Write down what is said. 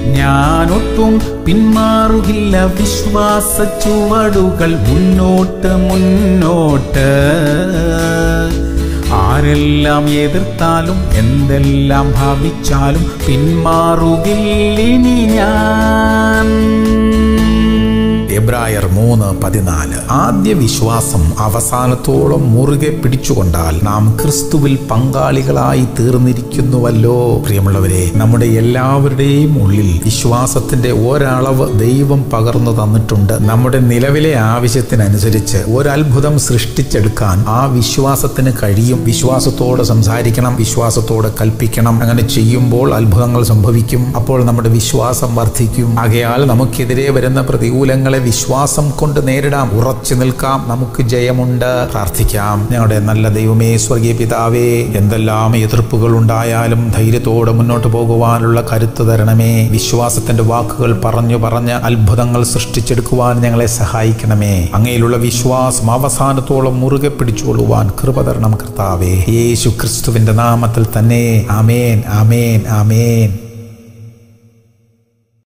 ഞാനൊട്ടും പിന്മാറുകില്ല വിശ്വാസ ചുവടുകൾ മുന്നോട്ട് മുന്നോട്ട് ആരെല്ലാം എതിർത്താലും എന്തെല്ലാം ഭാവിച്ചാലും പിന്മാറുകില്ലിനി ഞാൻ എബ്രായർ മൂന്ന് പതിനാല് ആദ്യ വിശ്വാസം അവസാനത്തോളം മുറുകെ പിടിച്ചുകൊണ്ടാൽ നാം ക്രിസ്തുവിൽ പങ്കാളികളായി തീർന്നിരിക്കുന്നുവല്ലോ പ്രിയമുള്ളവരെ നമ്മുടെ എല്ലാവരുടെയും ഉള്ളിൽ വിശ്വാസത്തിന്റെ ഒരളവ് ദൈവം പകർന്നു തന്നിട്ടുണ്ട് നമ്മുടെ നിലവിലെ ആവശ്യത്തിനനുസരിച്ച് ഒരത്ഭുതം സൃഷ്ടിച്ചെടുക്കാൻ ആ വിശ്വാസത്തിന് കഴിയും വിശ്വാസത്തോടെ സംസാരിക്കണം വിശ്വാസത്തോടെ കൽപ്പിക്കണം അങ്ങനെ ചെയ്യുമ്പോൾ അത്ഭുതങ്ങൾ സംഭവിക്കും അപ്പോൾ നമ്മുടെ വിശ്വാസം വർദ്ധിക്കും ആകയാൽ നമുക്കെതിരെ വരുന്ന പ്രതികൂലങ്ങളെ വിശ്വാസം കൊണ്ട് നേരിടാം ഉറച്ചു നിൽക്കാം നമുക്ക് ജയമുണ്ട് പ്രാർത്ഥിക്കാം ഞങ്ങളുടെ നല്ല ദൈവമേ സ്വർഗീയ പിതാവേ എന്തെല്ലാം എതിർപ്പുകൾ ഉണ്ടായാലും ധൈര്യത്തോടെ മുന്നോട്ട് പോകുവാനുള്ള കരുത്ത് തരണമേ വിശ്വാസത്തിന്റെ വാക്കുകൾ പറഞ്ഞു പറഞ്ഞ് അത്ഭുതങ്ങൾ സൃഷ്ടിച്ചെടുക്കുവാൻ ഞങ്ങളെ സഹായിക്കണമേ അങ്ങയിലുള്ള വിശ്വാസം അവസാനത്തോളം മുറുകെ പിടിച്ചുകൊള്ളുവാൻ കൃപ തരണം കർത്താവേ യേശു ക്രിസ്തുവിന്റെ നാമത്തിൽ തന്നെ ആമേൻ ആമേൻ ആമേൻ